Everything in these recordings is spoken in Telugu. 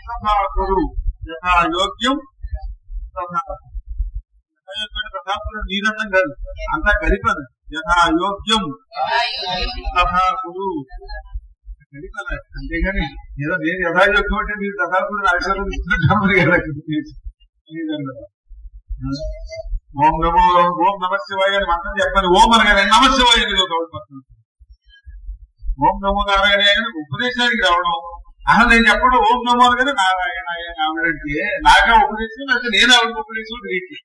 తథాకురు యథా యోగ్యం తథా యథాయోగ్యం తథాకురు నీరన్నం కాదు అంతా కలిపదు యథా యోగ్యం తథాకురు కలిపదు అంతేగాని ఏదో నేను యథాయోగ్యం అంటే మీరు తథాకురు అక్షరం ఇస్తున్నట్టు కదా లేదన్నమాట. ఓం నమో ఓం నమ శివాయ అని మంత్రం చెప్పాలి ఓం అనగానే నమ శివాయ అని ఒక ఆవిడ పక్కన ఉంది. ఓం నమో నారాయణ అని ఉపదేశానికి రావడం అసలు నేను చెప్పడం ఓం నమో అనగానే నారాయణ అని ఆవిడంటే నాగా ఉపదేశం లేకపోతే నేను ఆవిడకి ఉపదేశం రీతి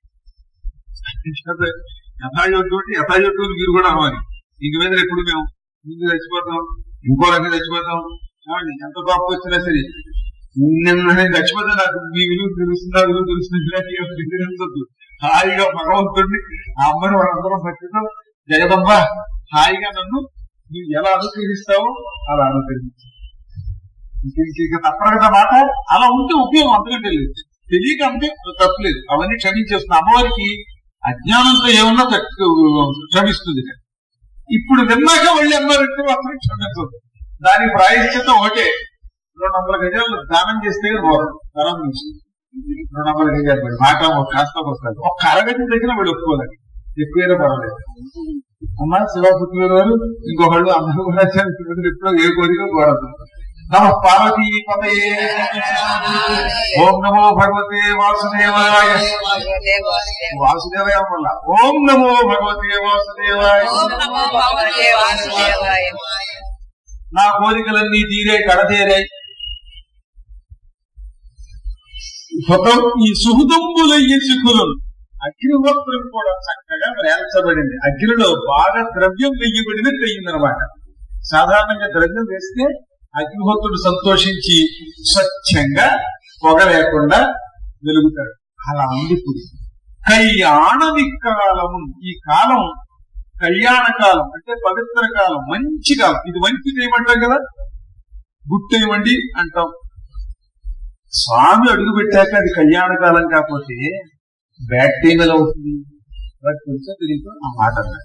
యథాయోగ్యం యథాయోగ్యం మీరు కూడా అవ్వాలి ఇంక మీద ఎప్పుడు మేము ముందు చచ్చిపోతాం ఇంకో రకంగా చచ్చిపోతాం ఏమండి? ఎంత గొప్ప వచ్చినా సరే నిన్న నేను చచ్చిపోతే నాకు మీ విలువ తెలుస్తుందా విలువ తెలుస్తుంది హాయిగా భగవంతుడిని ఆ అమ్మని వాళ్ళందరం భక్తితో జగదమ్మ హాయిగా నన్ను నువ్వు ఎలా అనుకరిస్తావో అలా అనుకరించు ఇంక తప్పకుండా మాట అలా ఉంటే ఉపయోగం అంతకంటే లేదు తెలియక అంటే తప్పలేదు అవన్నీ క్షమించేస్తున్నా అమ్మవారికి అజ్ఞానంతో ఏమన్నా తక్కు- క్షమిస్తుంది ఇప్పుడు విన్నాక మళ్ళీ అన్నారంటే మాత్రం క్షమించదు దానికి ప్రాయశ్చితం ఒకటే రెండు వందల గజాలు దానం చేస్తే పోదు ధనం నుంచి రెండు వందల గజాలు పడి మాట ఒక కాస్త వస్తుంది ఒక్క అరగతి దగ్గర వీడు ఒప్పుకోలేదు ఎక్కువైనా పర్వాలేదు అమ్మా శివపుత్రుల వారు ఇంకొకళ్ళు అందరూ కూడా చనిపోయిన ఎప్పుడో ఏ కోరిక కోరదు నమ పార్వతీ పదయే ఓం నమో భగవతే వాసుదేవాయ భగవతే వాసుదేవ వాసుదేవాయ వల్ల ఓం నమో భగవతే వాసుదేవాయ ఓం నమో భగవతే వాసుదేవాయ నా కోరికలన్నీ తీరే కడతేరాయి స్వతం ఈ సుహృదంబులయ్యే శిఖులను అగ్నిహోత్రం కూడా చక్కగా వేల్చబడింది అగ్నిలో బాగా ద్రవ్యం వెయ్యబడినట్టు అయ్యిందనమాట సాధారణంగా ద్రవ్యం వేస్తే అగ్నిహోత్రుడు సంతోషించి స్వచ్ఛంగా పొగ లేకుండా వెలుగుతాడు అలా ఉంది ఇప్పుడు కళ్యాణమి కాలము ఈ కాలం కళ్యాణ కాలం అంటే పవిత్ర కాలం మంచి కాలం ఇది మంచిది ఏమంటాం కదా గుట్టేయమండి అంటాం స్వామి అడుగు పెట్టాక అది కళ్యాణ కాలం కాకపోతే బ్యాడ్ టైం ఎలా అవుతుంది వాటి తెలుసో తెలియదు ఆ మాట అన్నాడు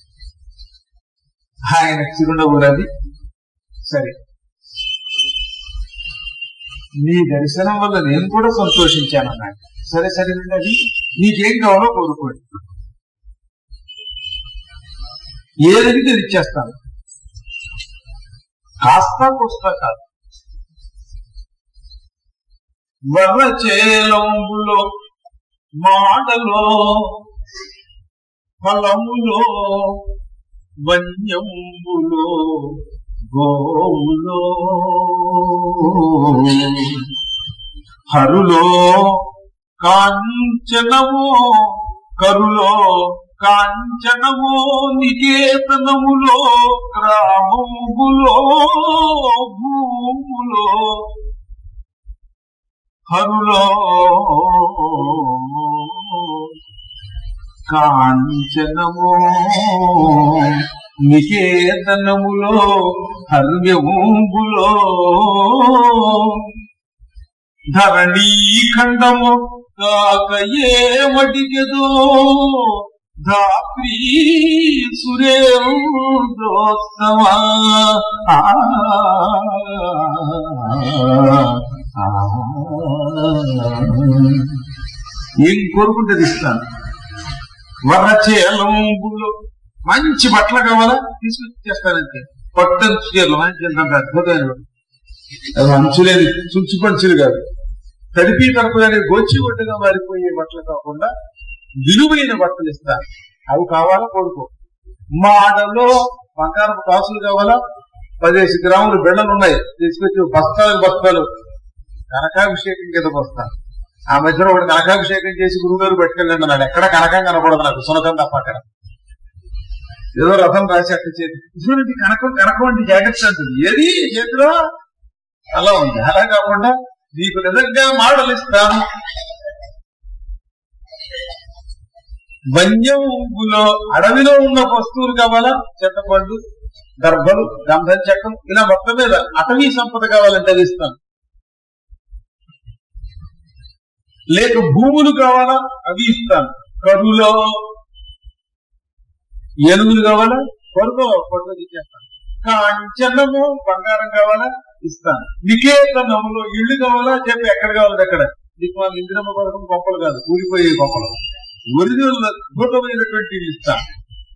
ఆయన చిరునవ్వు అది సరే నీ దర్శనం వల్ల నేను కూడా సంతోషించాను అన్నాడు సరే సరే అది నీకేం కావాలో కోరుకోండి ఏదైతే అది ఇచ్చేస్తాను కాస్త కోస్తా కాదు వరచేలంబులో మాటలో ఫలములో వన్యంబులో గోవులో హరులో కాంచనమో కరులో కాంచనమో నికేతనములో గ్రామంబులో భూములో హరులో కాంచనమో నికేతనములో హర్యములో ధరణీ ఖండము కాక ఏమడిగదో ధాత్రీ సురేంద్రోత్తమా ఆ, ఆ, ఏం కోరుకుంటే ఇస్తాను వరచేలంబులో మంచి బట్టలు కావాలా తీసుకొచ్చేస్తానంటే పట్టం చీరలు మంచి అంత అద్భుతమైన అది అంచులేని చుచ్చు పంచులు కాదు తడిపి తరపుదని గోచి ఒడ్డుగా మారిపోయే బట్టలు కాకుండా విలువైన బట్టలు ఇస్తాను అవి కావాలా కొడుకో మాడలో బంగారపు కాసులు కావాలా పదిహేసి గ్రాములు బెండలు ఉన్నాయి తీసుకొచ్చి బస్తాలు బస్తాలు కనకాభిషేకం కింద వస్తాను ఆ మధ్యలో ఒకటి కనకాభిషేకం చేసి గురుగారు పట్టుకెళ్ళండి అన్నాడు ఎక్కడ కనకం కనపడదు నాకు సునకం తప్ప అక్కడ ఏదో రథం రాసి అక్కడ చేతి చూడండి కనకం కనకం అంటే జాగ్రత్త అంటుంది ఏది చేతిలో అలా ఉంది అలా కాకుండా నీకు నిజంగా మాటలు ఇస్తాను వన్యంలో అడవిలో ఉన్న వస్తువులు కావాలా చెత్తపండు దర్భలు గంధం చెక్కం ఇలా మొత్తం మీద అటవీ సంపద కావాలంటే అది ఇస్తాను లేక భూములు కావాలా అవి ఇస్తాను కరువులో ఏనుగులు కావాలా కొడుకో కొడుకు ఇచ్చేస్తాను కాంచనము బంగారం కావాలా ఇస్తాను నికేతనంలో ఇల్లు కావాలా చెప్పి ఎక్కడ కావాలి ఎక్కడ నీకు వాళ్ళు ఇందిరమ్మ పథకం గొప్పలు కాదు కూలిపోయే గొప్పలు ఒరిజినల్ అద్భుతమైనటువంటి ఇల్లు ఇస్తాను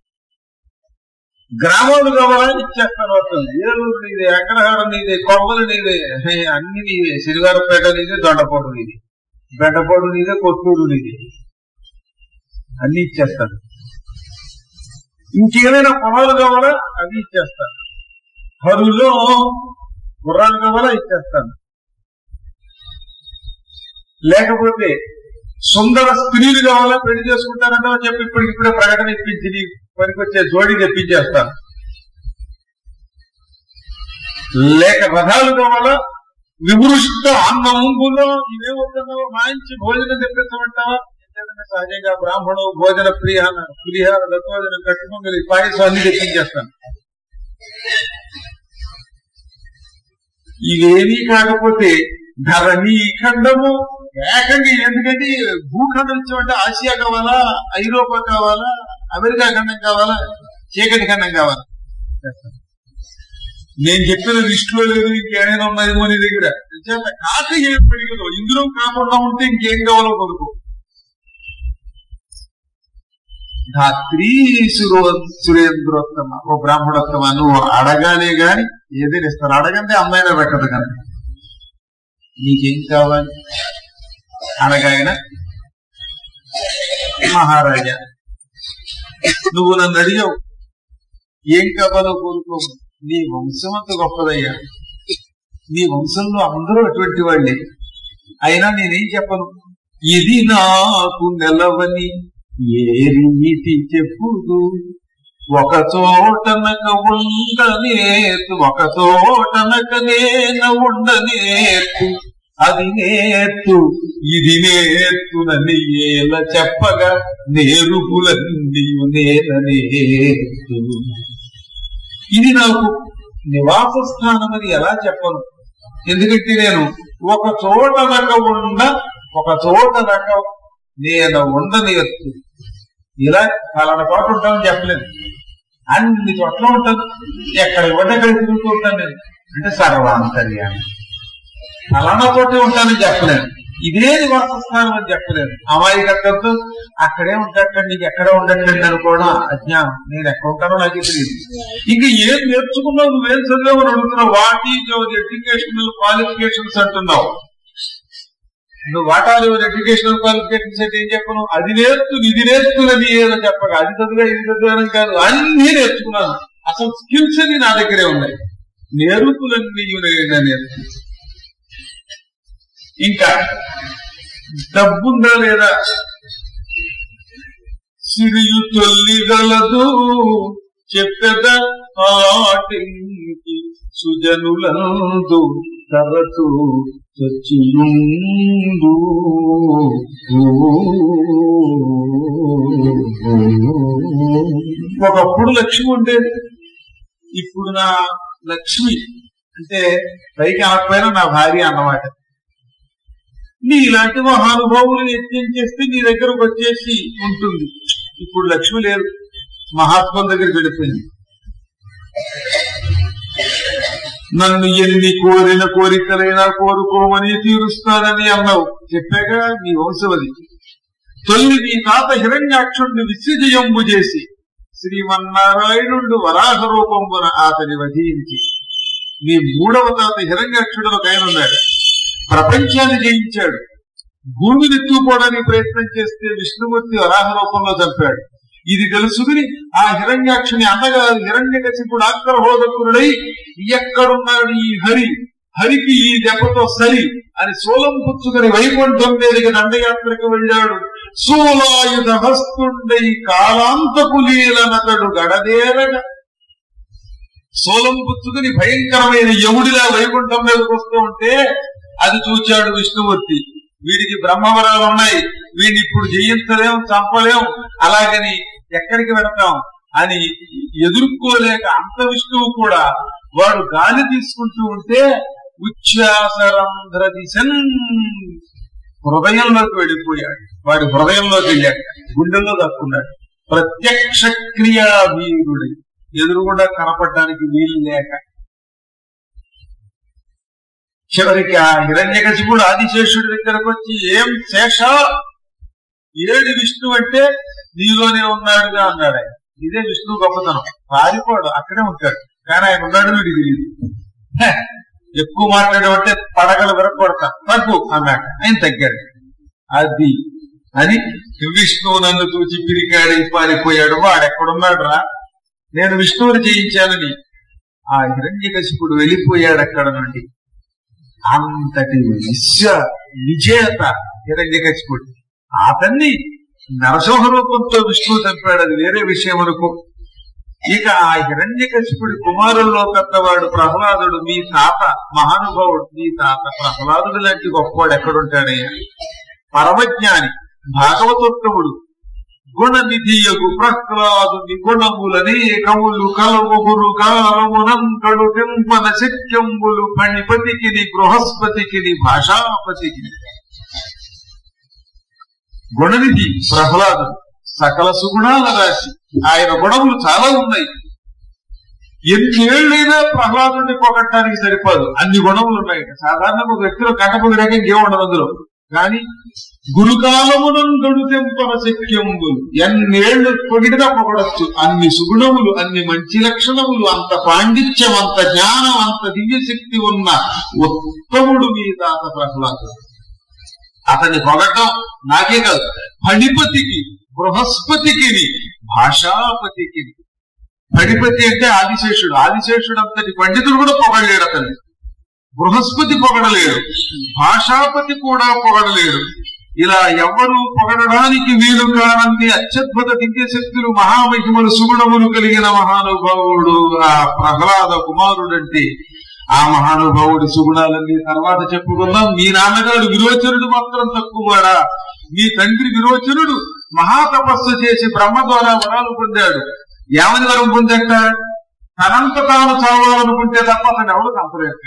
గ్రామాలు కావాలా ఇచ్చేస్తాను వస్తుంది ఏలూరు నీదే అగ్రహారం నీదే కొమ్మలు నీదే హే, అన్ని నీవే సిరివారపేట నీదే దొండపోటు నీది బెండపోటు నీదే కొత్తూరు నీది అన్ని ఇచ్చేస్తాను ఇంకేమైనా పొలాలు కావాలా అవి ఇచ్చేస్తాను హరులో గుర్రాలు కావాలా ఇచ్చేస్తాను లేకపోతే సుందర స్త్రీలు కావాలా పెళ్లి చేసుకుంటానంటే చెప్పి ఇప్పటికిప్పుడే ప్రకటన ఇప్పించి నీ పనికొచ్చే జోడి తెప్పించేస్తాను లేక రథాలు కావాలా విమృష్ట అన్నములో ఇవే వద్దన్నావా మంచి భోజనం తెప్పించమంటావా ఎందుకంటే సహజంగా బ్రాహ్మణు భోజన ప్రియ పులిహార దత్తోజనం కట్టుకోగలి పాయసం అన్ని తెప్పించేస్తాను ఇవేమీ కాకపోతే ధరణి ఖండము ఏకంగా ఎందుకంటే భూఖండం ఇచ్చామంటే ఆసియా కావాలా ఐరోపా కావాలా అమెరికా ఖండం కావాలా చీకటి ఖండం కావాలా నేను చెప్పిన లిస్ట్ లో లేదు ఇంకేమైనా ఉన్నాయేమో నీ దగ్గర చేత కాక ఏం పెరిగదు ఇందులో కాకుండా ఉంటే ఇంకేం కావాలో కొనుక్కో ధాత్రీ సురో సురేంద్రోత్తమ ఓ బ్రాహ్మణోత్తమ నువ్వు అడగాలే గాని ఏదైనా ఇస్తారు అడగంటే అమ్మాయినా పెట్టదు కానీ నీకేం కావాలి అనగాయన మహారాజా నువ్వు నన్ను అడిగావు ఏం కావాలో కోరుకో నీ వంశం అంత గొప్పదయ్యా నీ వంశంలో అందరూ అటువంటి వాళ్ళే అయినా నేనేం చెప్పను ఇది నాకు నెలవని ఏ రీతి చెప్పుదు ఒక చోటనక ఉండనేతు ఒక చోటనక నేను ఉండనేతు అది నేర్తు ఇది నేర్తునని ఏల చెప్పగా నేరుపులన్నీ నేననేర్తు ఇది నాకు నివాస స్థానం అని ఎలా చెప్పను ఎందుకంటే నేను ఒక చోట నక ఉండ ఒక చోట నక నేను ఉండనేర్తు ఇలా ఫలానా చోట ఉంటానని చెప్పలేదు అన్ని చోట్ల ఉంటాను ఎక్కడ ఇవ్వండి అక్కడ తిరుగుతూ ఉంటాను నేను అంటే సర్వాంతర్యాన్ని ఫలానా చోటే ఉంటానని చెప్పలేను ఇదే నివాస స్థానం అని చెప్పలేను అమాయకత్వంతో అక్కడే ఉండటం నీకు ఎక్కడ ఉండట్లేదు అనుకోవడం అజ్ఞానం నేను ఎక్కడ ఉంటానో నాకు తెలియదు ఇంకా ఏం నేర్చుకున్నావు నువ్వేం చదివావు అని అడుగుతున్నావు what is your educational qualifications అంటున్నావు నువ్వు what are your educational qualifications అంటే ఏం చెప్పను అది నేర్చు ఇది నేర్చుకున్నది ఏదో చెప్పగా అది చదివా ఇది చదివాను కాదు అన్ని నేర్చుకున్నాను అసలు స్కిల్స్ అన్ని నా దగ్గరే ఉన్నాయి నేర్పులన్నీ నేను నేర్చు ఇంకా డబ్బుందా లేదా సిరియు తొల్లిగలదు చెప్పెద ఆటింకి సుజనులందు తరచు చచ్చియుందు ఒకప్పుడు లక్ష్మి ఉండేది ఇప్పుడు నా లక్ష్మి అంటే పైకి అనకపోయినా నా భార్య అన్నమాట నీ ఇలాంటి మహానుభావులు యజ్ఞం చేస్తే నీ దగ్గరకు వచ్చేసి ఉంటుంది ఇప్పుడు లక్ష్మి లేదు మహాత్ముల దగ్గరికి వెళ్ళిపోయింది నన్ను ఎన్ని కోరిన కోరికలైనా కోరుకోమని తీరుస్తానని అన్నావు చెప్పాక నీ వంశవది తొలి నీ తాత హిరణ్యాక్షుణ్ణి విశ్వజయంబు చేసి శ్రీమన్నారాయణుడు వరాహ రూపంబున అతని వధించి నీ మూడవ తాత హిరణ్యాక్షుడు ఒక ఆయన ఉన్నాడు ప్రపంచాన్ని జయించాడు భూమిని ఎత్తుకుపోవడానికి ప్రయత్నం చేస్తే విష్ణుమూర్తి వరాహ రూపంలో చంపాడు ఇది తెలుసుకుని ఆ హిరణ్యాక్షుని అన్నగారు హిరణ్యకశిపుడు ఆగ్రహోదకుడై ఎక్కడున్నాడు ఈ హరి హరికి ఈ దెబ్బతో సరి అని సోలం పుచ్చుకుని వైకుంఠం మీదకి దండయాత్రకు వెళ్ళాడు సోలాయుధ హస్తుండై కాలాంతపు లీలనతడు గడదేరగా సోలం పుచ్చుకుని భయంకరమైన యముడిలా వైకుంఠం మీదకి వస్తూ ఉంటే అది చూచాడు విష్ణుమూర్తి వీడికి బ్రహ్మవరాలు ఉన్నాయి వీడిని ఇప్పుడు జయించలేం చంపలేం అలాగని ఎక్కడికి వెళతాం అని ఎదుర్కోలేక అంత విష్ణువు కూడా వాడు గాలి తీసుకుంటూ ఉంటే ఉచ్ఛ్వాసరంధ్ర దిశన్ హృదయంలోకి వెళ్ళిపోయాడు వాడి హృదయంలోకి వెళ్ళాడు గుండెల్లో దక్కున్నాడు ప్రత్యక్ష క్రియావీరుడి ఎదురుగుండా కనపడడానికి వీలు లేక చివరికి ఆ హిరణ్యకశిపుడు ఆదిశేషుడి దగ్గరకు వచ్చి ఏం శేష ఏడు విష్ణు అంటే నీలోనే ఉన్నాడుగా అన్నాడు ఆయన ఇదే విష్ణు గొప్పతనం పారిపోడు అక్కడే ఉంటాడు కానీ ఆయన ఉన్నాడు వీడికి తెలియదు హ, ఎక్కువ మాట్లాడేవంటే పడగలు విరగొడతా తగ్గు అన్నాడు ఆయన తగ్గాడు అది అని విష్ణువు నన్ను చూచి పిరికాడి పారిపోయాడు వాడెక్కడున్నాడు రా నేను విష్ణువుని జయించానని ఆ హిరణ్యకశిపుడు వెళ్ళిపోయాడు అక్కడ నుండి అంతటి విశ్వ విజేత హిరణ్యకశిపుడు అతన్ని నరసింహ రూపంతో విష్ణువు చంపాడు అది వేరే విషయం అనుకో ఇక ఆ హిరణ్యకశిపుడి కుమారుల్లో పెద్దవాడు ప్రహ్లాదుడు మీ తాత మహానుభావుడు మీ తాత ప్రహ్లాదుడు లాంటి గొప్పవాడు ఎక్కడుంటాడయ్యా పరమజ్ఞాని భాగవతోత్తముడు గుణనిధియగు ప్రహ్లాదుని గుణములనేకములు కలవుగురు కాలమునంతడు తెంపన శక్యంబులు ఫణిపతికిని బృహస్పతికిని భాషాపతికిని గుణనిధి ప్రహ్లాదుడు సకల సుగుణాల రాశి ఆయన గుణములు చాలా ఉన్నాయి ఎన్ని ఏళ్ళైనా ప్రహ్లాదుడిని పొగట్టడానికి సరిపోదు అన్ని గుణములు ఉన్నాయి సాధారణంగా ఒక వ్యక్తిలో కట్టపొగిడాక ఇంకేం ఉండదు అందులో కానీ గురుకాలమునందుడు తెంపన శక్యములు ఎన్నేళ్లు పొగిడినా పొగడొచ్చు అన్ని సుగుణములు అన్ని మంచి లక్షణములు అంత పాండిత్యం అంత జ్ఞానం అంత దివ్య శక్తి ఉన్న ఉత్తముడు మీ తాత ప్రహ్లాదుడు అతన్ని పొగటం నాకే కాదు ఫణిపతికి బృహస్పతికి భాషాపతికి ఫణిపతి అంటే ఆదిశేషుడు ఆదిశేషుడు అంతటి పండితుడు కూడా పొగడలేడు అతన్ని బృహస్పతి పొగడలేడు భాషాపతి కూడా పొగడలేడు ఇలా ఎవరు పొగడడానికి వీలు కానంది అత్యద్భుత దివ్య శక్తులు మహామహిమలు సుగుణములు కలిగిన మహానుభావుడు ఆ ప్రహ్లాద కుమారుడంటే ఆ మహానుభావుడి సుగుణాలన్నీ తర్వాత చెప్పుకుందాం మీ నాన్నగారు విరోచనుడు మాత్రం తక్కువడా మీ తండ్రి విరోచనుడు మహాతపస్సు చేసి బ్రహ్మ ద్వారా వరాలు పొందాడు ఏమని వరం పొందట తనంత తాను చావాలనుకుంటే తప్ప అతను ఎవరు చంపలేదు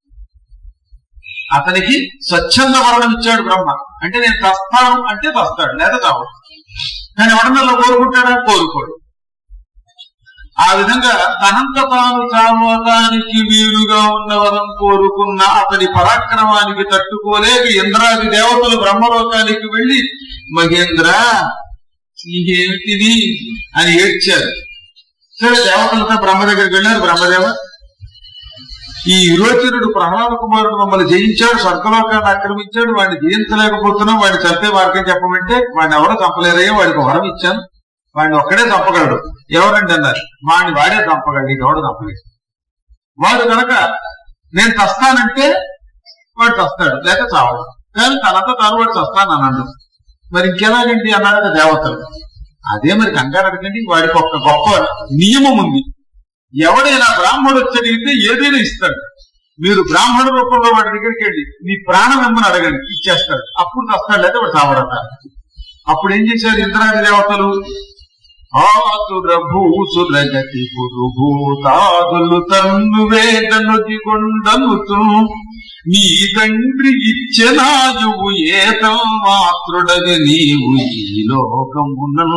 అతనికి స్వచ్ఛంద మరణం ఇచ్చాడు బ్రహ్మ అంటే నేను తస్తాను అంటే తస్తాడు లేదా చావడు కానీ ఎవడన్నా కోరుకుంటాడా కోరుకోడు ఆ విధంగా తనంత తాను చావడానికి వీలుగా ఉన్న వరం కోరుకున్న అతని పరాక్రమానికి తట్టుకోలేక ఇంద్రాది దేవతలు బ్రహ్మలోకానికి వెళ్లి మహేంద్ర నీకేమిటిది అని ఏడ్చారు సరే దేవతలతో బ్రహ్మ దగ్గరికి వెళ్ళారు బ్రహ్మదేవ ఈ విరోచనుడు ప్రహ్లాద కుమారుడు మమ్మల్ని జయించాడు స్వర్గలోకాన్ని ఆక్రమించాడు వాడిని జయించలేకపోతున్నాం వాడిని చంపే మార్గం చెప్పమంటే వాడిని ఎవరో చంపలేరయ్యా వాడికి ఒక వరం ఇచ్చాను వాడిని ఒక్కడే చంపగలడు ఎవరండి అన్నారు వాడిని వాడే చంపగలడు నీకు ఎవడు చంపలేదు వాడు కనుక నేను చస్తానంటే వాడు చస్తాడు లేక చావడు కానీ తనంతా తాను వాడు చస్తాను అన్నాడు మరి ఇంకెలాగండి అన్నాడు దేవతలు అదే మరి కంగారు అడగండి వాడికి ఒక గొప్ప నియమం ఉంది ఎవడైనా బ్రాహ్మడు వచ్చి అడిగితే ఏదైనా ఇస్తాడు మీరు బ్రాహ్మణ రూపంలో వాడి దగ్గరికి వెళ్ళి మీ ప్రాణం ఏమని అడగండి ఇచ్చేస్తాడు అప్పుడు వస్తాడు లేదా వాడు చావడట అప్పుడు ఏం చేశారు ఇంద్రాది దేవతలు ఆతుర భూసురగతి పురుభూతాదులు తన్ను వేదనుది కొండనుతూ నీ తండ్రి ఇచ్చెనాయువు ఏతం మాతృడగ నీవు ఈ లోకమునను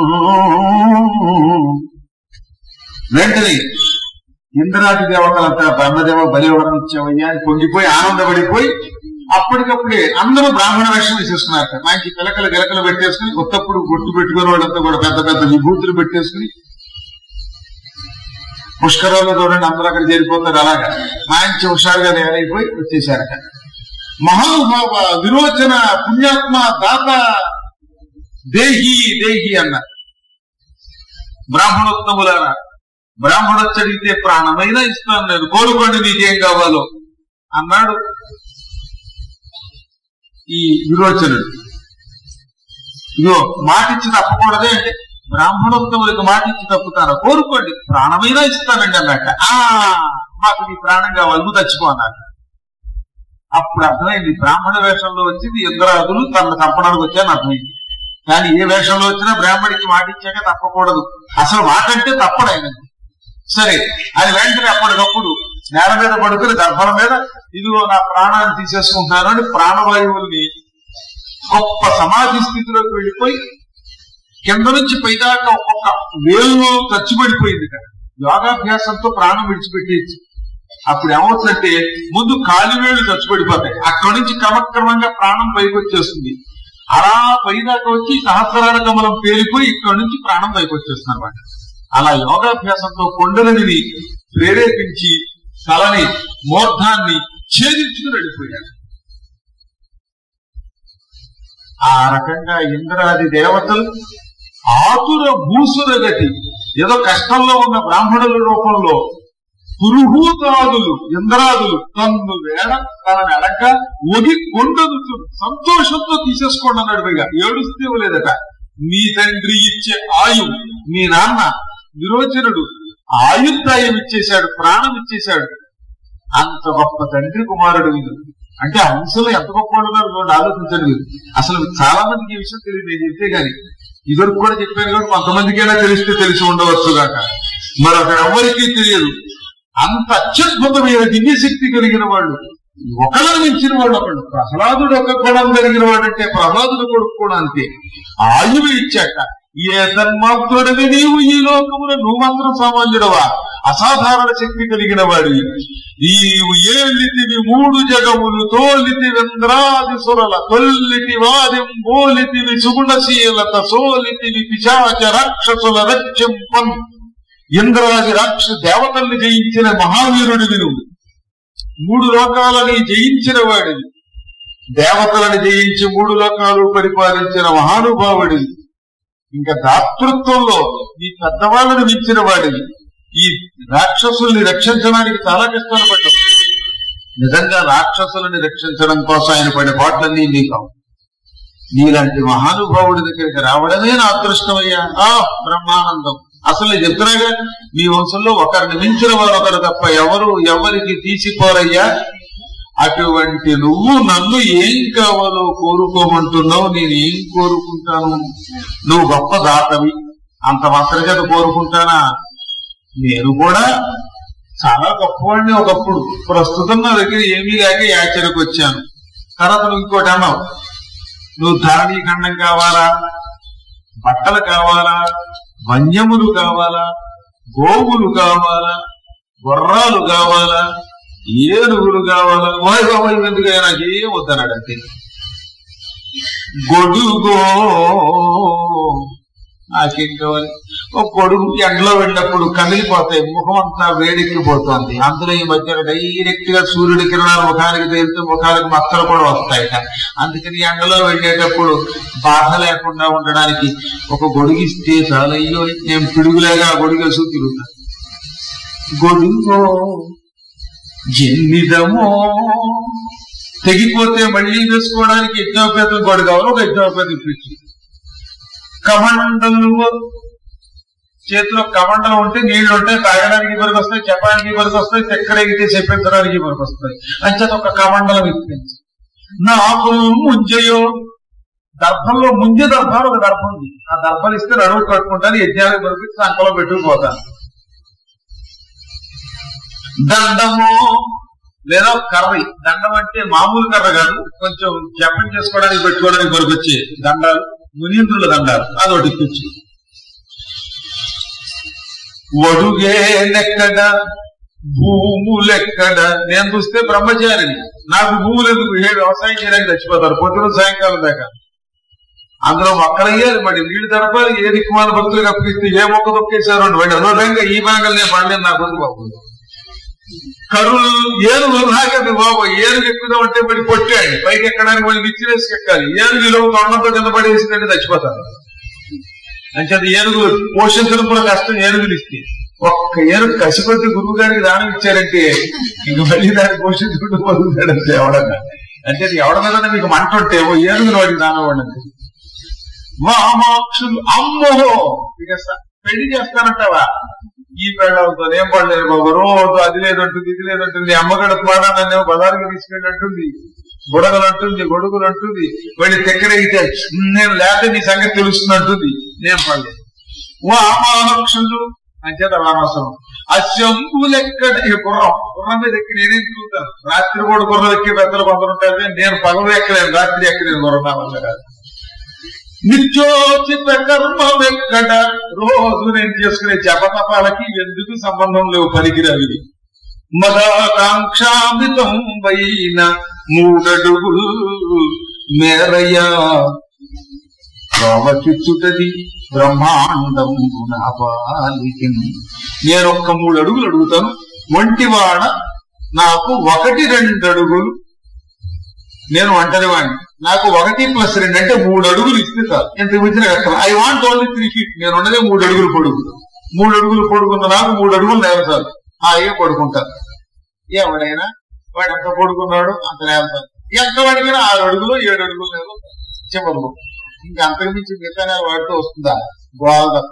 వెంటనే ఇంద్రాది దేవతలంతా బ్రహ్మదేవ బలివరం ఇచ్చావయ్యా అని పొంగిపోయి ఆనందపడిపోయి అప్పటికప్పుడే అందరూ బ్రాహ్మణ వేషం వేసేస్తున్నారు మంచి పిలకలు గిలకలు పెట్టేసుకుని కొత్తప్పుడు గుర్తు పెట్టుకునే వాళ్ళంతా కూడా పెద్ద పెద్ద విభూతులు పెట్టేసుకుని పుష్కరాల్లో చూడండి అందరూ అక్కడ చేరిపోతారు అలాగా మంచి హుషారుగా తయారైపోయి వచ్చేసారట మహానుభావ విరోచన పుణ్యాత్మ దాత దేహి దేహి అన్నారు బ్రాహ్మణోత్తములారా బ్రాహ్మణొచ్చి అడిగితే ప్రాణమైనా ఇస్తాను నేను కోరుకోండి నీకేం కావాలో అన్నాడు ఈ విరోచనుడు ఇదిగో మాట ఇచ్చి తప్పకూడదే అంటే బ్రాహ్మణోత్తములకు మాట ఇచ్చి తప్పుతారా కోరుకోండి ప్రాణమైనా ఇస్తానండి అన్నాక ఆ మాకు నీ ప్రాణం కావాలి నువ్వు చచ్చిపో అన్నాక అప్పుడు అర్థమైంది బ్రాహ్మణ వేషంలో వచ్చింది ఇంద్రాదులు తన చంపడానికి వచ్చాను అర్థమైంది కానీ ఏ వేషంలో వచ్చినా బ్రాహ్మడికి మాట ఇచ్చాక తప్పకూడదు అసలు మాట అంటే తప్పడు ఆయనది సరే అది వెంటనే అప్పటికప్పుడు నేల మీద పడుకుని గర్భం మీద ఇదిగో నా ప్రాణాన్ని తీసేసుకుంటున్నాను అని ప్రాణవాయువుల్ని గొప్ప సమాధి స్థితిలోకి వెళ్ళిపోయి కింద నుంచి పైదాకా ఒక్కొక్క వేలు ఖర్చుపడిపోయింది కదా యోగాభ్యాసంతో ప్రాణం విడిచిపెట్టేసి అప్పుడు ఏమవుతుందంటే ముందు కాలివేళ్లు చచ్చిపడిపోతాయి అక్కడి నుంచి క్రమక్రమంగా ప్రాణం పైకి వచ్చేస్తుంది అలా పైదాకా వచ్చి సహస్రార కమలం పేలిపోయి ఇక్కడి నుంచి ప్రాణం పైకి వచ్చేస్తుంది అనమాట అలా యోగాభ్యాసంతో కొండలని ప్రేరేపించి తలని మూర్ధాన్ని ఛేదించుకుని వెళ్ళిపోయాడు ఆ రకంగా ఇంద్రాది దేవతలు ఆతుర భూసుర గతి ఏదో కష్టంలో ఉన్న బ్రాహ్మణుల రూపంలో పురుహూతాదులు ఇంద్రాదులు తన్ను వేడ తన వెనక ఒగి కొండదుతు సంతోషంతో తీసేసుకోండి అన్నాడు పైగా ఏడుస్తే ఇవ్వలేదట మీ తండ్రి ఇచ్చే ఆయు మీ నాన్న విరోచనుడు ఆయుర్దాయం ఇచ్చేశాడు ప్రాణం ఇచ్చేశాడు అంత గొప్ప తండ్రి కుమారుడు వీడు అంటే ఆ వంశంలో ఎంత గొప్ప వాళ్ళు ఉన్నారు చూడండి ఆలోచించండి మీరు అసలు చాలా మందికి ఈ విషయం తెలియదు నేను చెప్తే గాని ఇదివరకు కూడా చెప్పాను కాబట్టి కొంతమందికైనా తెలిస్తే తెలిసి ఉండవచ్చు కాక మరొకరు ఎవరికీ తెలియదు అంత అత్యద్భుతమైన దివ్యశక్తి కలిగిన వాళ్ళు ఒకళ్ళని మించిన వాళ్ళు ఒకళ్ళు ప్రహ్లాదుడు ఒక గుణం కలిగిన వాడంటే ప్రహ్లాదుడు కొడుకు కూడా అంతే ఆయువు ఇచ్చాక ఏ తన్మాత్రుడివి నీవు ఈ లోకమున నువ్వు మాత్రం సామాన్యుడవా అసాధారణ శక్తి కలిగిన వాడివి నీవు ఏలితివి మూడు జగములు తోలితి వెంద్రాది సురల తొల్లితి వాదిం బోలితివి సుగుణశీలత సోలితివి పిశాచ రాక్షసుల రక్షింపన్ ఇంద్రాది రాక్ష దేవతల్ని జయించిన మహావీరుడివి నువ్వు మూడు లోకాలని జయించిన వాడివి దేవతలను జయించి మూడు లోకాలు పరిపాలించిన మహానుభావుడివి ఇంకా దాతృత్వంలో ఈ పెద్దవాళ్ళని మించిన వాడివి ఈ రాక్షసుల్ని రక్షించడానికి చాలా కష్టాలు పడ్డావు నిజంగా రాక్షసులని రక్షించడం కోసం ఆయన పడే పాటలన్నీ నీకు నీలాంటి మహానుభావుడి దగ్గరికి రావడమే నా అదృష్టమయ్యా ఆ బ్రహ్మానందం అసలు నేను చెప్తున్నాగా మీ వంశంలో ఒకరిని మించిన వారు ఒకరు తప్ప ఎవరు ఎవరికి తీసిపోరయ్యా అటువంటి నువ్వు నన్ను ఏం కావాలో కోరుకోమంటున్నావు నేను ఏం కోరుకుంటాను నువ్వు గొప్ప దాతవి అంత మాత్రం చేత కోరుకుంటానా నేను కూడా చాలా గొప్పవాడిని ఒకప్పుడు ప్రస్తుతం నా దగ్గర ఏమీ లేక యాచరకు వచ్చాను తర్వాత నువ్వు ఇంకోటి అన్నావు నువ్వు ధరణీ ఖండం కావాలా బట్టలు కావాలా వన్యములు కావాలా గోవులు కావాలా గుర్రాలు కావాలా ఏనుగులు కావాలా వాయ్ బాబాయ్ ఎందుకు నాకు ఏం వద్దన్నాడు అంతే గొడుగో నాకేం కావాలి ఒక గొడుగు ఎండలో వెళ్ళినప్పుడు కమిలిపోతాయి ముఖం అంతా వేడెక్కిపోతుంది అందులో ఈ మధ్య డైరెక్ట్ గా సూర్యుడి కిరణాలు ముఖానికి తేలితే ముఖానికి మచ్చలు కూడా వస్తాయట అందుకని ఎండలో వెళ్ళేటప్పుడు బాధ లేకుండా ఉండడానికి ఒక గొడుగు ఇస్తే చాలా అయ్యో నేను పిడుగులేగా ఆ గొడుగు వేసుకు తిరుగుతా గొడుగో జన్మిదమో తెగిపోతే మళ్ళీ వేసుకోవడానికి యజ్ఞోపేతం గొడుగు కావాలి ఒక యజ్ఞోపేతం ఇప్పించి కమండలు చేతిలో కమండలం ఉంటే నీళ్లు ఉంటాయి తాగడానికి ఇవరికి వస్తాయి చెప్పడానికి ఇవరికి వస్తాయి చక్కెర ఎగితే చెప్పించడానికి ఇవరికి వస్తాయి అంచేత ఒక కమండలం ఇప్పించి నాకు ముంజయో దర్భంలో ముంజ దర్భాలు ఒక దర్భం ఉంది ఆ దర్భలు ఇస్తే నడువు కట్టుకుంటాను యజ్ఞాలకు వరకు సంకలో పెట్టుకుపోతాను దండము లేదా కర్రీ దండం అంటే మామూలు కర్ర కాదు కొంచెం జపం చేసుకోవడానికి పెట్టుకోవడానికి పనికొచ్చే దండాలు మునీంద్రుల దండాలు అదొకటి ఇప్పించి వడుగేనెక్కడ భూములెక్కడ నేను చూస్తే బ్రహ్మచారిని నాకు భూములు ఎందుకు ఏ వ్యవసాయం చేయడానికి చచ్చిపోతారు పొద్దున సాయంకాలం దాకా అందులో మొక్కలయ్యాలి మరి నీళ్లు తడపాలి ఏ దిక్కుమాల భక్తులకు అప్పగిస్తే ఏ మొక్క తొక్కేశారు అని వాడు అనవడంగా ఈ భాగం నేను పడలేదు నాకు వద్దు బాబు కరులు ఏనుగు నాకది బాబు ఏనుగు ఎక్కుదాం అంటే మరి కొట్టాడు పైకి ఎక్కడానికి మళ్ళీ నిచ్చిరేసి ఎక్కాలి ఏనుగు ఇలా తొండంతో కింద పడేసిందంటే చచ్చిపోతాను అంచేత ఏనుగులు పోషించడం కూడా కష్టం ఏనుగులు ఇస్తే ఒక్క ఏనుగు కసిపతి గురువు గారికి దానం ఇచ్చారంటే ఇంక మళ్ళీ దాన్ని పోషించుకుంటూ పొందుతాడంటే ఎవడన్నా అంటే ఎవడ మీద మీకు మంట ఉంటే ఓ ఏనుగులు వాడికి దానం ఇవ్వండి వామాక్షులు అమ్మో ఇక స- పెళ్లి చేస్తానంటావా ఈ పెళ్ళవుతో ఏం పడలేదు బాబు రోజు అది లేదంటుంది ఇది లేదంటుంది అమ్మగడ కూడా నన్ను బజారుకి తీసుకెళ్ళినట్టుంది బుడగలు అంటుంది గొడుగులు అంటుంది వెళ్ళి తెక్కరైతే నేను లేకపోతే నీ సంగతి తెలుస్తుంది అంటుంది నేను పడలేదు వామాక్షులు అంచేత రామసం అశంభులెక్కడ ఈ గుర్రం గుర్రం మీద ఎక్కి నేనేం తిరుగుతాను రాత్రి కూడా గుర్రం ఎక్కి పెద్దలు కొందరు ఉంటారు నేను పగలు ఎక్కలేను రాత్రి ఎక్కలేను గుర్రం నా వల్ల కాదు నిత్యోచిత కర్మం ఎక్కడ రోజు నేను చేసుకునే జపతపాలకి ఎందుకు సంబంధం లేవు పనికిరావి మదాకాంక్షామితం వైన మూడడుగులు మేరయ్యా ప్రవచిచ్చుటది బ్రహ్మాండం గుణపాలికి నేను ఒక్క మూడు అడుగులు అడుగుతాను ఒంటివాడ నాకు ఒకటి రెండు అడుగులు నేను ఒంటరి వాడిని నాకు ఒకటి ప్లస్ రెండు అంటే మూడు అడుగులు ఇస్తే చాలు ఎంత మించిన I want only three feet నేను ఉన్నదే మూడు అడుగులు పొడుగు మూడు అడుగులు పొడుగున్న నాకు మూడు అడుగులు నేలతారు హాయిగా పడుకుంటారు ఎవడైనా వాడు ఎంత పడుకున్నాడు అంత నేలతారు ఎంత వాడికైనా ఆరు అడుగులు ఏడు అడుగులు నేల చివరిలో ఇంకా అంతకుమించి మిగతా నేల వాడితో వస్తుందా గోల తప్ప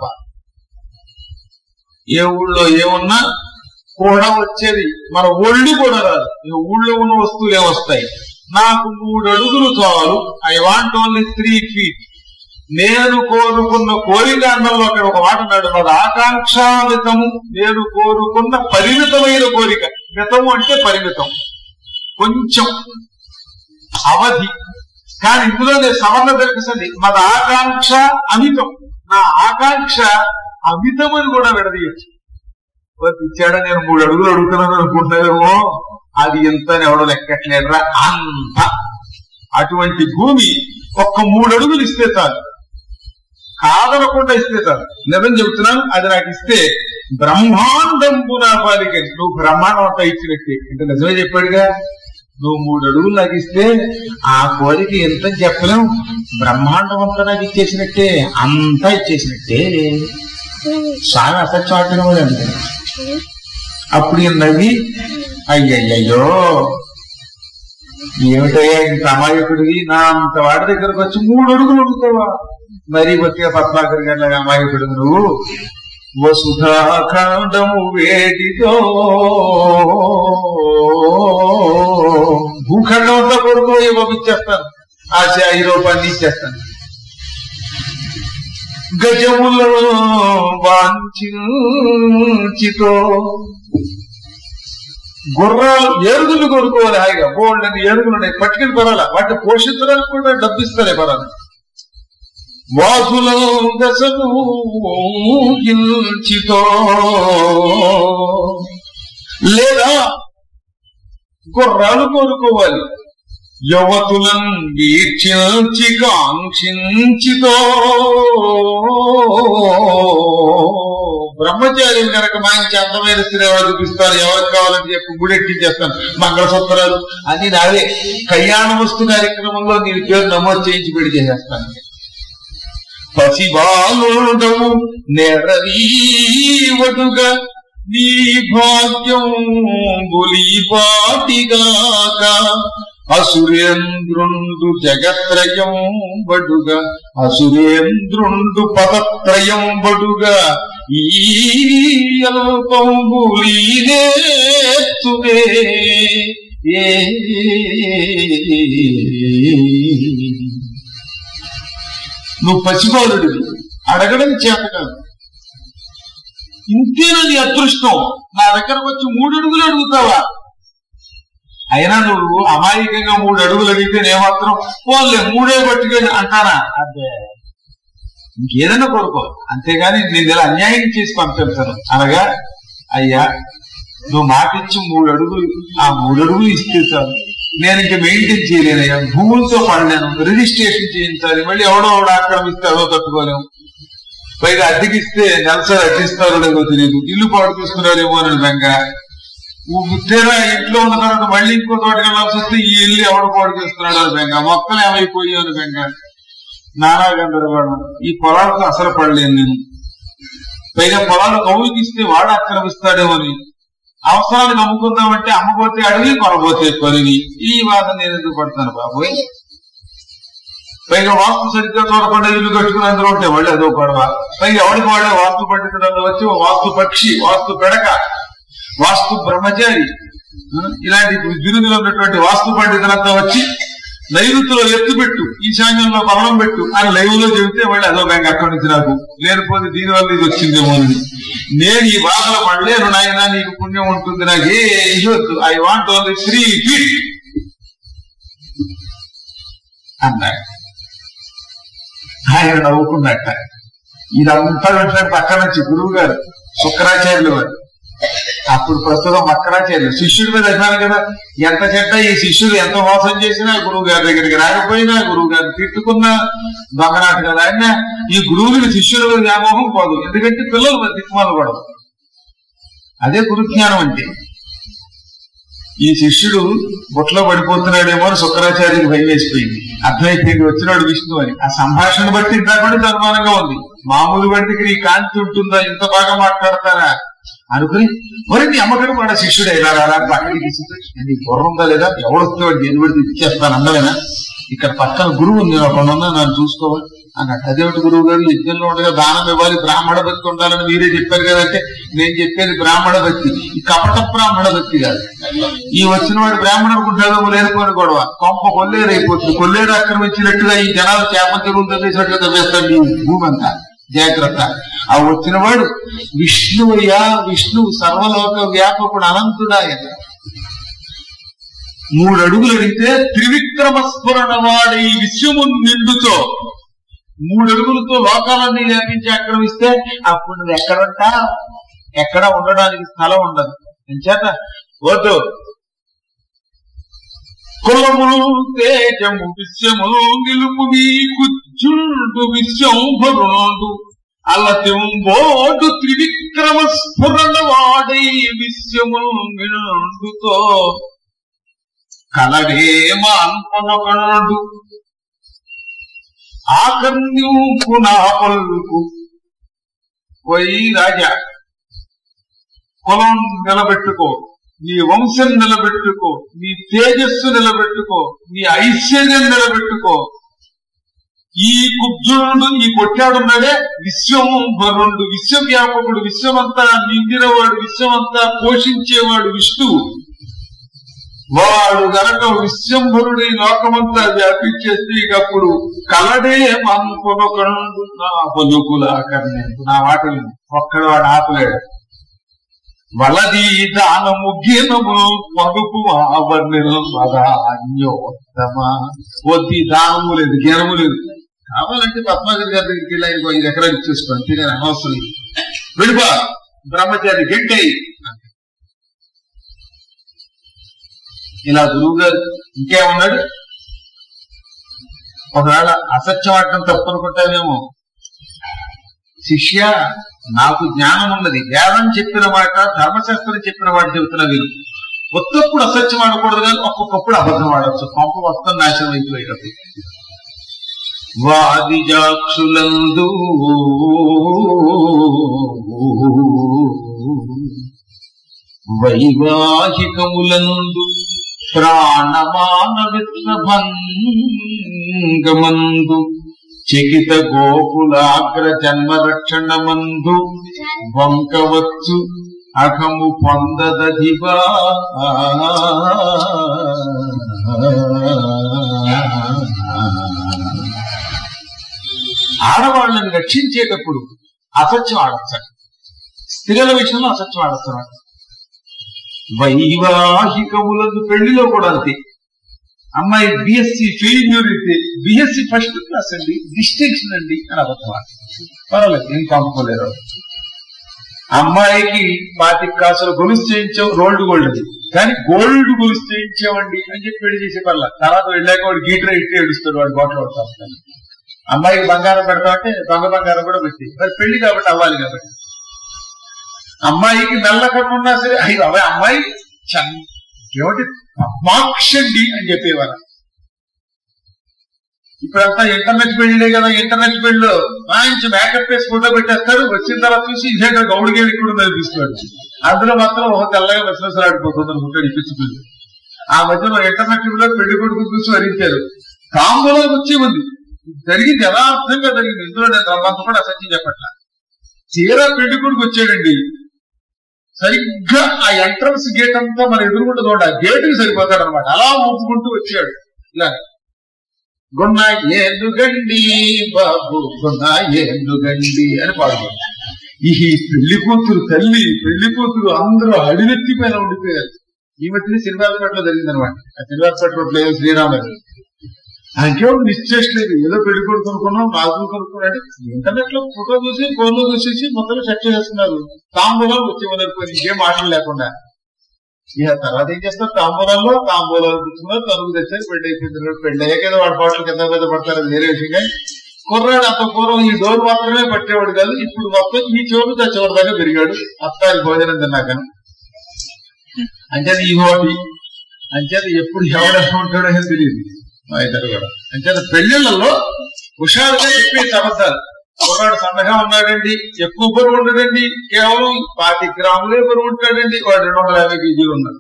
ఏ ఊళ్ళో ఏమున్నా కూడా వచ్చేది మన ఒళ్ళు కూడా రాదు ఇక ఊళ్ళో ఉన్న వస్తువులే వస్తాయి నాకు మూడు అడుగులు చాలు I want only three feet నేను కోరుకున్న కోరిక అన్నంలో అక్కడ ఒక మాట అన్నాడు మరి ఆకాంక్షామితము నేను కోరుకున్న పరిమితమైన కోరిక మితము అంటే పరిమితం కొంచెం అవధి కానీ ఇందులో నేను సవర్ణ దొరికింది మన ఆకాంక్ష అమితం నా ఆకాంక్ష అమితమని కూడా విడదీయచ్చు ఇచ్చాడా నేను మూడు అడుగులు అడుగుతున్నాను అనుకుంటున్నారేమో అది ఎంత అని ఎవడో లెక్కట్లేదురా అంత అటువంటి భూమి ఒక్క మూడు అడుగులు ఇస్తే చాలు కాదనకుండా ఇస్తే చాలు నిజం చెబుతున్నాను అది నాకు ఇస్తే బ్రహ్మాండం పునాపాలిక నువ్వు బ్రహ్మాండం అంతా ఇచ్చినట్టే అంటే నిజమే చెప్పాడుగా నువ్వు మూడు అడుగులు నాకు ఇస్తే ఆ కోరిక ఎంత అని చెప్పలేం బ్రహ్మాండం అంతా నాకు ఇచ్చేసినట్టే అంతా ఇచ్చేసినట్టే స్వామి అసత్యం ఆటం అంటే అప్పుడు ఈయన నవ్వి అయ్యయ్యో ఏమిటయ్యా ఇంత అమాయకుడివి నా అంత వాడి దగ్గరకు వచ్చి మూడు అడుగులు అడుగుతావా మరీ బతిగా పద్మాకర్ గంటల అమాయకుడు నువ్వు వసుధాఖండము వేడితో భూఖండం అంతా కొడుకు పంపించేస్తాను ఆశ ఈ రూపాన్ని ఇచ్చేస్తాను గజములో వాంఛితో గుర్రాలు ఏరుగులు కొనుక్కోవాలి హాయిగా బోల్డ్ అని ఏరుగులు ఉన్నాయి పట్టుకుని పరాలా వాటిని పోషించడానికి కూడా డబ్బిస్తారే పరాలి వాసులో దశను గిల్చితో లేదా గుర్రాలు కోరుకోవాలి యువతులను వీక్షించి కాంక్షించితో బ్రహ్మచారి కనుక మంచి అందమైన స్త్రీ ఎవరు చూపిస్తారు ఎవరికి కావాలని చెప్పి గుడెట్టించేస్తాను మంగళసూత్రాలు అన్ని నావే కళ్యాణ వస్తు కార్యక్రమంలో నీ పేరు నమోదు చేయించి పెళ్లి చేసేస్తాను పసిబాలుడము నెరవీవడుగా నీ భాగ్యం బులిపాటిగాక అసురేంద్రుండు జగత్రయం బడుగా అసురేంద్రుండు పదత్రయం బడుగా ఈ అల్పంబులీనేత్తువే ఏ నువ్వు పసిబాలుడివి అడగడం చేత కాదు ఇంతేనా నీ అదృష్టం నా దగ్గరకు వచ్చి మూడు అడుగులు అడుగుతావా అయినా నువ్వు అమాయకంగా మూడు అడుగులు అడిగితే నేను మాత్రం పోలే మూడే పట్టుకొని అంటానా అదే ఇంకేదైనా కోరుకో అంతేగాని నేను ఇలా అన్యాయం చేసి పంపిస్తాను అనగా అయ్యా నువ్వు మాటిచ్చి మూడు అడుగులు ఆ మూడు అడుగులు ఇస్తే చాలు నేను ఇంకా మెయింటైన్ చేయలేనయ్యా భూములతో పడలేను రిజిస్ట్రేషన్ చేయించాలి మళ్ళీ ఎవడో ఎవడో ఆక్రమిస్తే అదో తట్టుకోలేము పైగా అద్దెకిస్తే నెలసరి అడ్డిస్తారో లేదో తెలియదు ఇల్లు పాడు తీసుకున్నారేమో అని బెంగ తీరా ఇంట్లో ఉన్న తర్వాత మళ్ళీ ఇంకో తోట వెళ్ళాల్సి వస్తే ఈ ఇల్లు ఎవడు పాడు చేస్తున్నాడు అని బెంగ మొక్కలు ఏమైపోయి అని బెంగ నానా గందరగోళం ఈ పొలాలకు అసలు పడలేను నేను పైగా పొలాలు కౌలుకి ఇస్తే వాడు ఆక్రమిస్తాడేమోని అవసరానికి అమ్ముకుందామంటే అమ్మపోతే అడిగి కొనబోతే కొనివి ఈ వాదన నేను ఎందుకు పడతాను బాబోయ్ పైగా వాస్తు సరిగ్గా చూడకుండా ఇల్లు కట్టుకుని అందరూ ఉంటే వాళ్ళు అదో గొడవ పైగా ఎవరికి వాడే వాస్తు పండితులలో వచ్చి ఓ వాస్తు పక్షి వాస్తు పెడక వాస్తు బ్రహ్మచారి ఆ, ఇలాంటి బిరుదులు ఉన్నటువంటి వాస్తు పండితులంతా వచ్చి నైరుతిలో ఎత్తు పెట్టు ఈశాన్యంలో బలం పెట్టు అని లైవ్ లో చెబితే వాళ్ళు అదో బ్యాంక్ అక్కడి నుంచి నాకు లేనిపోతే దీని వల్ల ఇది వచ్చిందేమో అని నేను ఈ బాధలో పడలేను నాయన నీకు పుణ్యం ఉంటుంది నాకు ఏ ఇవ్వద్దు I want only three feet అన్నాడు ఆయన నవ్వుకున్నట్ట ఇదంతా వెంటనే పక్క నుంచి గురువు గారు శుక్రాచార్యులు వారు అప్పుడు ప్రస్తుతం మక్కరాచార్యులు శిష్యుడి మీద అభిమానం కదా ఎంత చెడ్డ ఈ శిష్యుడు ఎంత మోసం చేసినా గురువు గారి దగ్గరికి రాకపోయినా గురువు గారిని తిట్టుకున్నా దొంగనాటకాలు ఆడినా ఈ గురువులకి శిష్యుల మీద వ్యామోహం పోదు ఎందుకంటే పిల్లలు మరి దిక్కుమాలు పడదు అదే గురుజ్ఞానం అంటే ఈ శిష్యుడు బుట్టలో పడిపోతున్నాడేమో అని శుక్రాచార్యుడికి భయం వేసిపోయింది అర్థమైపోయింది వచ్చినాడు విష్ణు అని ఆ సంభాషణ బట్టి ఇంత కూడా అనుమానంగా ఉంది మామూలు వాడి దగ్గర ఈ కాంతి ఉంటుందా ఇంత బాగా మాట్లాడతారా అనుకుని మరి నీ అమ్మకడు మన శిష్యుడు ఇలా రారా పక్కకి తీసుకుని నీ బుర్ర ఉందా లేదా ఎవడు వస్తే వాడు దేని పడితే ఇచ్చేస్తాను అందరేనా ఇక్కడ పక్కన గురువు ఉంది ఒక ఉన్నా నన్ను చూసుకోవాలి అన్నట్టు అదేమిటి గురువు గారు యజ్ఞంలో ఉండగా దానం ఇవ్వాలి బ్రాహ్మణ భక్తి ఉండాలని మీరే చెప్పారు కదంటే నేను చెప్పేది బ్రాహ్మణ భక్తి ఈ కపట బ్రాహ్మణ భక్తి కాదు ఈ వచ్చిన వాడు బ్రాహ్మణుడు అనుకుంటాడు లేనిపోయిన గొడవ కొంప కొల్లేరు అయిపోతుంది కొల్లేరు ఆక్రమించినట్టుగా ఈ జనాలు చేప చెరువులు తవ్వేసినట్టుగా తవ్వేస్తాడు ఈ భూమి అంతా జాగ్రత్త ఆ వచ్చిన వాడు విష్ణువయ్యా విష్ణువు సర్వలోక వ్యాపకుడు అనంతుడాయన మూడు అడుగులు అడిగితే త్రివిక్రమ స్ఫురణ వాడి ఈ విశ్వము నిండుతో మూడు అడుగులతో లోకాలన్నీ వ్యాపించి ఆక్రమిస్తే అప్పుడు నువ్వు ఎక్కడుంటా ఎక్కడ ఉండడానికి స్థలం ఉండదు ఎంచేత వద్దు కులములు తేజము విశ్వములు నిలుపు కుచ్చుండు విశ్వంభరుణుడు అలతింబోడు త్రివిక్రమ స్ఫురణ వాడై విశ్వములు నిండుతో కలడేమ అనుకునొకడు ఆకర్ణ్యూపు నా పలుకు పోయి రాజా కులం నిలబెట్టుకో నీ వంశం నిలబెట్టుకో నీ తేజస్సు నిలబెట్టుకో నీ ఐశ్వర్యం నిలబెట్టుకో ఈ కుబ్జుడు ఈ కొట్టాడున్నాడే విశ్వం వరుణుడు విశ్వవ్యాపకుడు విశ్వమంతా నిండినవాడు విశ్వమంతా పోషించేవాడు విష్ణువు వాడు గనక విశ్వంభరుడి లోకమంతా వ్యాపించేస్తే ఇక అప్పుడు కలడే మనుకొనొకడు నా పలుకులాకర్ణి నా మాట విని ఒక్కడు వాడు ఆపలేడు వలది దానము గీనము పలుపు ఆవర్ణిల్ అన్యోత్తమ వద్ది దానము లేదు గీనము లేదు కావాలంటే పద్మాగర్ గారి దగ్గరికి వెళ్ళి ఆయనకు ఐదు ఎకరాలు ఇచ్చేసుకోండి తినే అనవసరం విడిపా బ్రహ్మచారి గెట్టయి ఇలా గురువు గారు ఇంకేమన్నాడు ఒకవేళ అసత్యం ఆడటం తప్పు అనుకుంటావేమో శిష్య నాకు జ్ఞానం ఉన్నది వేదం చెప్పిన మాట ధర్మశాస్త్రం చెప్పిన మాట చెబుతున్నా వీరు ఒక్కొక్కప్పుడు అసత్యం ఆడకూడదు కానీ ఒక్కొక్కప్పుడు అబద్ధం ఆడవచ్చు పంప మొత్తం నాశనం అయిపోయేటప్పుడు వాదిజాక్షులందు వైవాహికములందు ప్రాణమాన విత్నభంగమందు చకిత గోకులాగ్ర జన్మ రక్షణమందు వంకవచ్చు అఖము పొందదదివా ఆడవాళ్ళని రక్షించేటప్పుడు అసత్యం ఆడొచ్చాడు స్త్రీల విషయంలో అసత్యం ఆడుతున్నాడు వైవాహికములకు పెళ్లిలో కూడా అంతే అమ్మాయి బిఎస్సి ఫెయిల్యూర్ అయితే బిఎస్సి ఫస్ట్ క్లాస్ అండి డిస్టింక్షన్ అండి అని అబద్ధం పర్వాలేదు ఏం పంపుకోలేరు అమ్మాయికి పాతి కాసులు గొలుసు చేయించాం రోల్డ్ గోల్డ్ అది కానీ గోల్డ్ గొలుసు చేయించామండి అని చెప్పి పెళ్లి చేసే పర్ల తర్వాత వెళ్ళాక వాడు గీటర్ ఇట్టి ఏడుస్తాడు వాడు బాటలు పడతాడు అమ్మాయికి బంగారం పెడతామంటే దొంగ బంగారం కూడా పెట్టి మరి పెళ్లి కాబట్టి అవ్వాలి కాబట్టి అమ్మాయికి నల్ల కన్నున్నా సరే అయ్యి అబ్బాయి అమ్మాయి చన్- ఏమిటి పద్మాక్షండి అని చెప్పేవారు ఇప్పుడంతా ఇంటర్నెట్ పెళ్లిలే కదా ఇంటర్నెట్ పెళ్లిలో మంచి మేకప్ వేసి ఫోటో పెట్టేస్తారు వచ్చిన తర్వాత చూసి ఇదేంటో గౌడు గేడి కూడా కనిపిస్తాడు అందులో మాత్రం ఒక తెల్లగా మెసమెసలాడిపోతుంది అనుకుంటాడు ఇప్పించుకుంది ఆ మధ్యలో ఇంటర్నెట్ లో పెళ్లి కొడుకు చూసి వరించారు తాంబూలం వచ్చి ఉంది జరిగింది యథార్థంగా జరిగింది ఇందులో నేను రమ్మంత కూడా అసత్యం చెప్పట్లా తీరా పెళ్లి కొడుకు వచ్చాడండి సరిగ్గా ఆ ఎంట్రన్స్ గేట్ అంతా మన ఎదురుగుంట చూడ గేటుకి సరిపోతాడు అనమాట అలా ఊపుకుంటూ వచ్చాడు ఇలా గున్న ఏనుగండి బాబు గున్న ఏనుగండి అని పాడుకోండి ఈ పెళ్లి కూతురు తల్లి పెళ్లి కూతురు అందరూ అడివెత్తి పైన ఉండిపోయారు ఈ మధ్యన సినిమాలపేటలో జరిగింది అనమాట ఆ సినిమాలపేట రోడ్లో శ్రీరామ ఇంకేమో నిశ్చేసలేదు ఏదో పెళ్లి కొడుకు అనుకున్నాం రాజు కొనుక్కున్నాడు ఇంటర్నెట్ లో ఫోటో చూసి ఫోన్ లో చూసేసి మొత్తం సెట్ చేస్తున్నారు తాంబూలాలు వచ్చి వదలిపోయి ఇంకేం మాటలు లేకుండా ఇక తర్వాత ఏం చేస్తారు తాంబూలాల్లో తాంబూలాలు కూర్చున్నారు తలుపు తెచ్చారు పెళ్లి అయిపోయింది పెళ్లి అయ్యాక వాడి పాటలు కింద మీద పడతారు అది వేరే విషయం కానీ కుర్రాడు అంత పూర్వం ఈ డోర్ మాత్రమే పట్టేవాడు కాదు ఇప్పుడు మొత్తం ఈ చివరి ఆ చివరి దాకా పెరిగాడు అత్తారి భోజనం తిన్నాక అంచేది ఈ హోటి అంచేది ఎప్పుడు ఎవడెక్కడ ఉంటాడో అని తెలియదు మా ఇద్దరు కూడా అంచేది పెళ్లిళ్లలో హుషారుగా చెప్పేసి అబద్ధాలు కుర్రాడు సన్నగా ఉన్నాడండి ఎక్కువ బరువు ఉండడండి కేవలం పాతి గ్రాములే బరువు ఉంటాడండి వాడు రెండు వందల యాభై కేజీలు ఉన్నాడు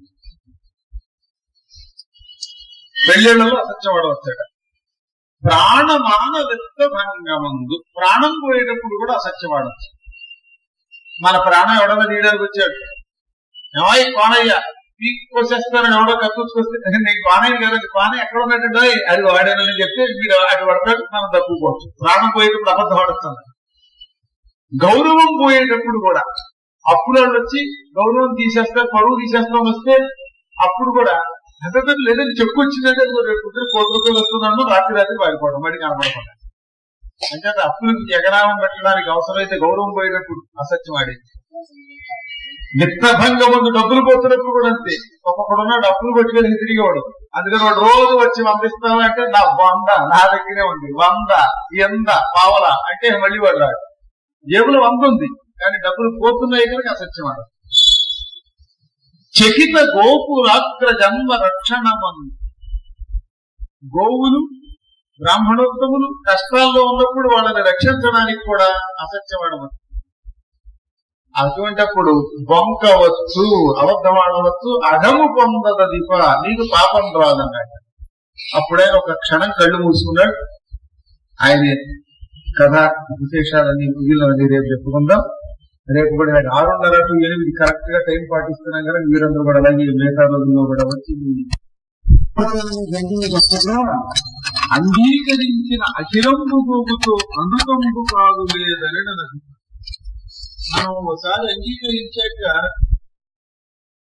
పెళ్లిళ్లలో అసత్యం వాడవచ్చాడు ప్రాణమాన వ్యక్త భంగమందు ప్రాణం పోయేటప్పుడు కూడా అసత్యం వాడచ్చు మన ప్రాణం ఎవడన్నా తీయడానికి వచ్చాడు ఏమాయి కోనయ్య పీక్ కోసేస్తానని ఎవడో కక్కుకొస్తే నీకు బానే కదండి బానే ఎక్కడ ఉన్నట్టు అది వాడానని చెప్తే మీరు అటు పడతాడు మనం తప్పుకోవచ్చు ప్రాణం పోయేటప్పుడు అబద్ధం ఆడుతున్నాడు గౌరవం పోయేటప్పుడు కూడా అప్పుడు వాళ్ళు వచ్చి గౌరవం తీసేస్తారు పరువు తీసేస్తాం వస్తే అప్పుడు కూడా పెద్ద లేదంటే చెప్పుకొచ్చిందంటే అది రేపు పొద్దున కోటి రూపాయలు వస్తున్నాను రాత్రి రాత్రి పారిపోవడం మళ్ళీ కనపడకుండా అంటే అప్పులకు ఎగరామం పెట్టడానికి అవసరమైతే గౌరవం పోయేటప్పుడు అసత్యం ఆడేది నిత్తభంగ ముందు డబ్బులు పోతున్నప్పుడు కూడా అంతే ఒక్కొక్కడు ఉన్నాడు అప్పులు పట్టుకెళ్ళి తిరిగేవాడు అందుకని వాడు రోజు వచ్చి పంపిస్తావా అంటే నా వంద నా దగ్గరే ఉంది వంద ఎంత పావల అంటే మళ్ళీ వాడు రాడు జేబులో వంద ఉంది కానీ డబ్బులు పోతున్నాయి కనుక అసత్యం ఆడ చకిత గోపురాగ్ర జన్మ రక్షణమందు గోవులు బ్రాహ్మణోత్తములు కష్టాల్లో ఉన్నప్పుడు వాళ్ళని రక్షించడానికి కూడా అసత్యం ఆడవచ్చు అటువంటప్పుడు బొంకవచ్చు అబద్ధమాడవచ్చు అధము పొందద దీప నీకు పాపం రాదన్నాడు అప్పుడైనా ఒక క్షణం కళ్ళు మూసుకున్నాడు ఆయన కథ విశేషాలన్నీ మిగిలినవన్నీ రేపు చెప్పుకుందాం రేపు కూడా నాకు ఆరున్నర టు ఎనిమిది కరెక్ట్ గా టైం పాటిస్తున్నాం కదా మీరందరూ కూడా అలాగే మిగతా రోజుల్లో కూడా వచ్చి మీ అంగీకరించిన అఖిలంబు గోగుతో అమృతంబు కాదు లేదని నాకు మనం ఒకసారి అంగీకరించాక